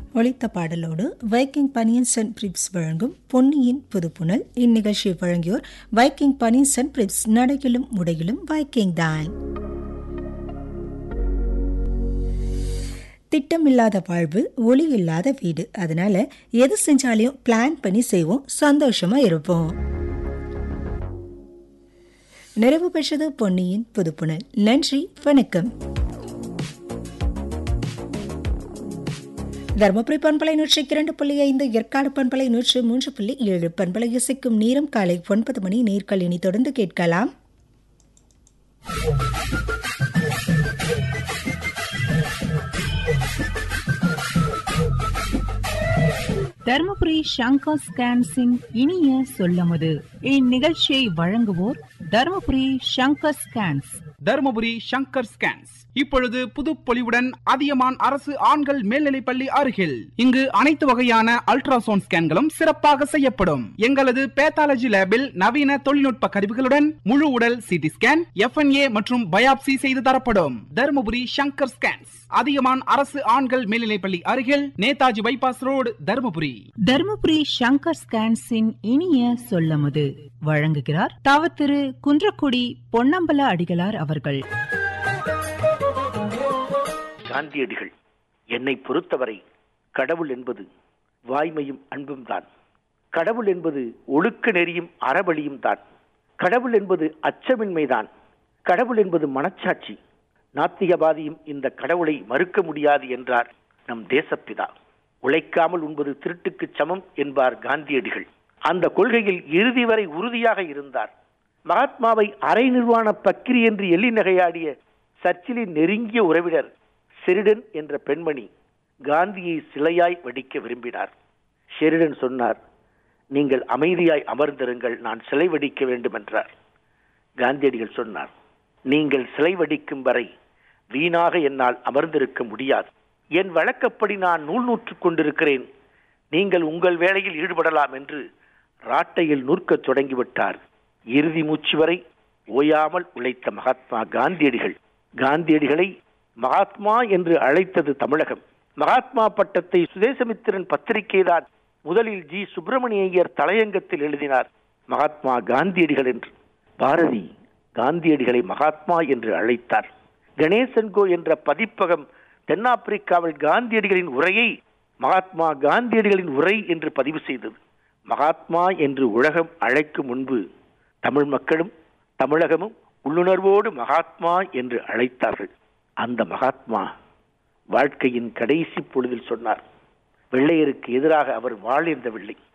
ஒலித்த பாடலோடு Viking banians and பிரிப்ஸ் வழங்கும் பொன்னியின் புதுப்புணல் இந்நிகழ்ச்சியை வழங்கியோர் வைக்கிங் பனியன்ஸ் அண்ட் பிரிப்ஸ் நடையிலும் உடையிலும் வைக்கிங் தான் திட்டமில்லாத வாழ்வு ஒளி இல்லாத வீடு அதனால எது செஞ்சாலையும் பிளான் பண்ணி செய்வோம் சந்தோஷமா இருப்போம் நிறைவு பெற்றது பொன்னியின் புதுப்புணல் நன்றி வணக்கம் தருமபுரி பண்பலை நூற்றி இரண்டு புள்ளி ஐந்து ஏற்காடு பண்பலை நூற்று மூன்று புள்ளி ஏழு பண்பலை இசைக்கும் நேரம் காலை ஒன்பது மணி நேர்கள் இனி தொடர்ந்து கேட்கலாம் தருமபுரி ஷங்கர் ஸ்கேன்ஸின் இனிய சொல்லமுது இந்நிகழ்ச்சியை வழங்குவோர் தருமபுரி ஷங்கர் ஸ்கேன்ஸ் தருமபுரி சங்கர் ஸ்கேன்ஸ் இப்பொழுது புது பொலிவுடன் அதியமான் அரசு ஆண்கள் மேல்நிலைப்பள்ளி அருகில் இங்கு அனைத்து வகையான அல்ட்ராசவுண்ட் ஸ்கேன்களும் சிறப்பாக செய்யப்படும் எங்களது பேத்தாலஜி லேபில் நவீன தொழில்நுட்ப கருவிகளுடன் முழு உடல் சிடி ஸ்கேன் எஃப்என்ஏ மற்றும் பயாப்சி செய்து தரப்படும் தருமபுரி சங்கர் ஸ்கேன்ஸ் அதியமான் அரசு ஆண்கள் மேல்நிலைப்பள்ளி அருகில் நேதாஜி பைபாஸ் ரோடு தருமபுரி தருமபுரி ஷங்கர் ஸ்கேன்ஸின் இனிய சொல்லமுது வழங்குகிறார் தவ திரு குன்றக்குடி பொன்னம்பல அடிகளார் அவர்கள் காந்தியடிகள் என்னை பொறுத்தவரை கடவுள் என்பது வாய்மையும் அன்பும் தான் கடவுள் என்பது ஒழுக்க நெறியும் அறவழியும் தான் கடவுள் என்பது அச்சமின்மைதான் கடவுள் என்பது மனச்சாட்சி நாத்திகவாதியும் இந்த கடவுளை மறுக்க முடியாது என்றார் நம் தேசப்பிதா உழைக்காமல் உண்பது திருட்டுக்கு சமம் என்பார் காந்தியடிகள் அந்த கொள்கையில் இறுதி வரை உறுதியாக இருந்தார் மகாத்மாவை அரை நிர்வாண பக்கிரி என்று எள்ளி நகையாடிய சர்ச்சிலின் நெருங்கிய உறவினர் ஷெரிடன் என்ற பெண்மணி காந்தியை சிலையாய் வடிக்க விரும்பினார் ஷெரிடன் சொன்னார் நீங்கள் அமைதியாய் அமர்ந்திருங்கள் நான் சிலை வடிக்க வேண்டும் என்றார் காந்தியடிகள் சொன்னார் நீங்கள் சிலை வடிக்கும் வரை வீணாக என்னால் அமர்ந்திருக்க முடியாது என் வழக்கப்படி நான் நூல் நூற்றுக் கொண்டிருக்கிறேன் நீங்கள் உங்கள் வேலையில் ஈடுபடலாம் என்று ராட்டையில் நூற்கத் தொடங்கிவிட்டார் இறுதி மூச்சு வரை ஓயாமல் உழைத்த மகாத்மா காந்தியடிகள் காந்தியடிகளை மகாத்மா என்று அழைத்தது தமிழகம் மகாத்மா பட்டத்தை சுதேசமித்திரன் பத்திரிகைதான் முதலில் ஜி சுப்பிரமணிய ஐயர் தலையங்கத்தில் எழுதினார் மகாத்மா காந்தியடிகள் என்று பாரதி காந்தியடிகளை மகாத்மா என்று அழைத்தார் கணேசன்கோ என்ற பதிப்பகம் தென்னாப்பிரிக்காவில் காந்தியடிகளின் உரையை மகாத்மா காந்தியடிகளின் உரை என்று பதிவு செய்தது மகாத்மா என்று உலகம் அழைக்கும் முன்பு தமிழ் மக்களும் தமிழகமும் உள்ளுணர்வோடு மகாத்மா என்று அழைத்தார்கள் அந்த மகாத்மா வாழ்க்கையின் கடைசி பொழுதில் சொன்னார் வெள்ளையருக்கு எதிராக அவர் வாழ்ந்தவில்லை